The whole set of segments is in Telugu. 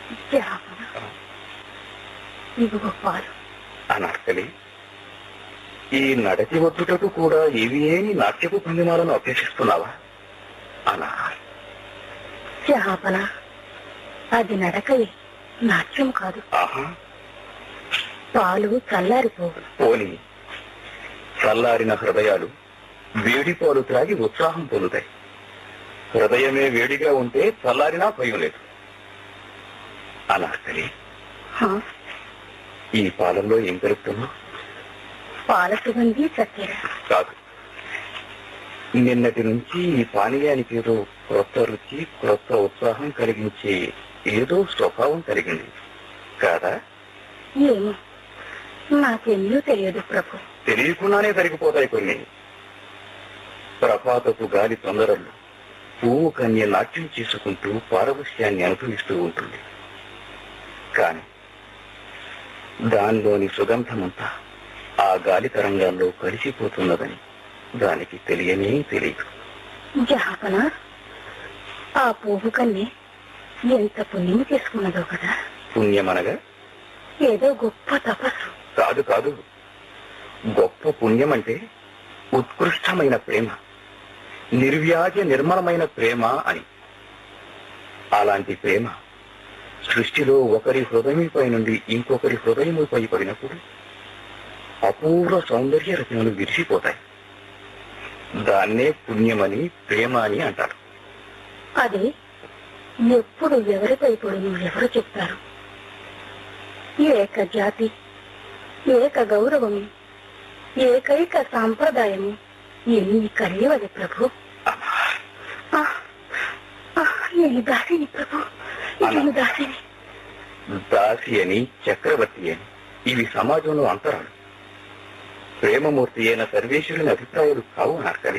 జహాపన ఇదిగో పాలు అనార్కలి ఈ నడచి వచ్చుటకు కూడా ఇవి ఏమి నాట్యపు భంగిమాలను అభ్యసిస్తున్నావా అనా జహాపన అది నడకయే నాట్యం కాదు ఆహా పాలు చల్లారిపోవు పోని చల్లారిన హృదయాలు వేడి పాలు త్రాగి ఉత్సాహం పొందుతాయి హృదయమే వేడిగా ఉంటే చల్లారినా భయం లేదు అనార్కలి హా, ఈ పాలల్లో ఏం కలుపుతున్నావు పాల సుగంధి చక్కెర కాదు నిన్నటి నుంచి ఈ పానీయానికి ఏదో క్రొత్త రుచి క్రొత్త ఉత్సాహం కలిగించే ఏదో స్వభావం కలిగింది కాదా ఏమో నాకెన్నో తెలియదు ప్రభు తెలియకుండానే తరిగిపోతాయి కొన్ని ప్రపాతపు గాలి తొందరలు పువ్వు కన్య నాట్యం చేసుకుంటూ పారవశ్యాన్ని అనుభవిస్తూ ఉంటుంది కాని దానిలోని సుగంధమంతా ఆ గాలి తరంగాల్లో కలిసిపోతున్నదని దానికి తెలియనే తెలియదు జహాపన ఆ పువ్వు కన్నే ఎంత పుణ్యం చేసుకున్నదో కదా పుణ్యమనగా ఏదో గొప్ప తపస్సు కాదు కాదు గొప్ప పుణ్యం అంటే ఉత్కృష్టమైన ప్రేమ నిర్వ్యాజ నిర్మలమైన ప్రేమ అని అలాంటి ప్రేమ సృష్టిలో ఒకరి హృదయంపై నుండి ఇంకొకరి హృదయముపై పడినప్పుడు అపూర్వ సౌందర్య రచనలు విరిసిపోతాయి దాన్నే పుణ్యమని ప్రేమ అని అంటారు అది ఎప్పుడు ఎవరిపై పడును ఎవరు చెప్తారు ఏక జాతి ఏక గౌరవము ఏకైక సాంప్రదాయము ఎన్ని కలియవది ప్రభు ఆ, ఆ, నేను దాసిని ప్రభు నేను దాసిని దాసి అని చక్రవర్తి అని ఇవి సమాజంలో అంతరాలు ప్రేమమూర్తి అయిన సర్వేశ్వరుని అభిప్రాయాలు కావు అనార్కలి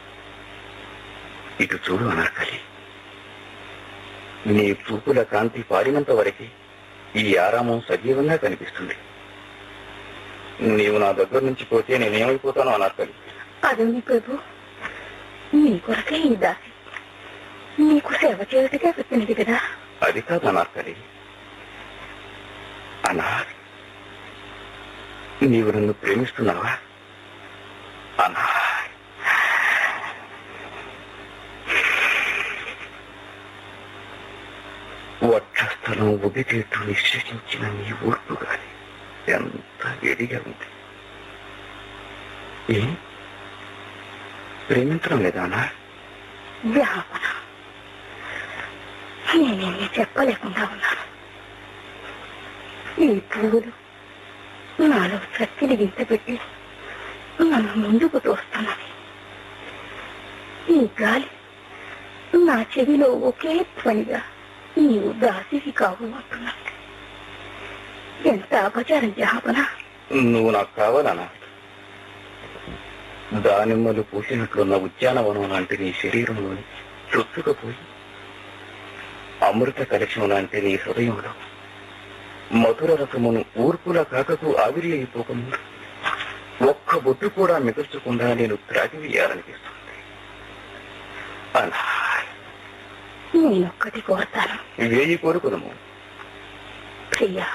ఇటు చూడు అనార్కలి నీ చూపుల కాంతి పారినంత వరకు ఈ ఆరామం సజీవంగా కనిపిస్తుంది నీవు నా దగ్గర నుంచి పోతే నేనేమైపోతాను అనార్కలి అదేమి ప్రభు నీ కొరకే ఈ దాసి నీకు సేవ చేయటకే వచ్చినది కదా అది కాదు అనార్కలి అనార్ నీవు నన్ను ప్రేమిస్తున్నావా అనార్ వక్షస్థలం ఉదిచేట్టు నిశ్చయించిన నీ ఊర్పు గాని ఎంత వేడిగా ఉంది ఏ ప్రేమించడం లేదా అనార్ వ్యాపన నేనేమి చెప్పలేకుండా ఉన్నాను ఈ పువ్వులు నాలో శక్తిని వింతపెట్టి నన్ను ముందుకు తోస్తున్నాయి ఈ గాలి నా చెవిలో ఒకే ధ్వనిగా నీవు దాసివి కావు అంటున్నాను ఎంత అపచారం జాపన నువ్వు నాకు కావాలనా దానిమ్మలు పూసినట్లున్న ఉద్యానవనం లాంటి నీ శరీరంలోని చొచ్చుకుపోయి అమృత కలశం లాంటి నీ హృదయంలో మధుర రసమును ఊర్పుల కాకకు ఆవిరి అయిపోకుండా ఒక్క బొట్టు కూడా మిగల్చకుండా నేను త్రాగివేయాలనిపిస్తుంది అలా నేనొక్కటి కోరతాను వేయి కోరుకుదము ప్రియా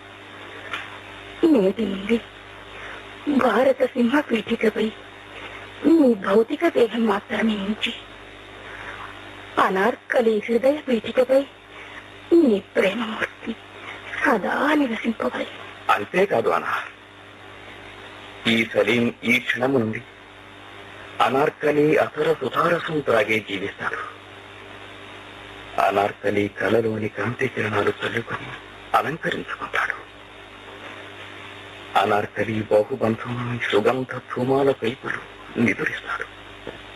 నేటి నుండి భారత సింహ పీఠికపై నీ భౌతిక దేహం మాత్రమే ఉంచి అనార్కలి హృదయ పీఠికపై నీ ప్రేమమూర్తి సదా నివసింపబడి అంతేకాదు అనా ఈ సలీం ఈ క్షణము నుండి అనార్కలి అసర సుధారసం త్రాగే జీవిస్తాడు అనార్కలి కలలోని కాంతి కిరణాలు చల్లుకొని అలంకరించుకుంటాడు అనార్కలి బాహుబంధంలోని సుగంధ ధూమాల పైపులు నిదురిస్తాడు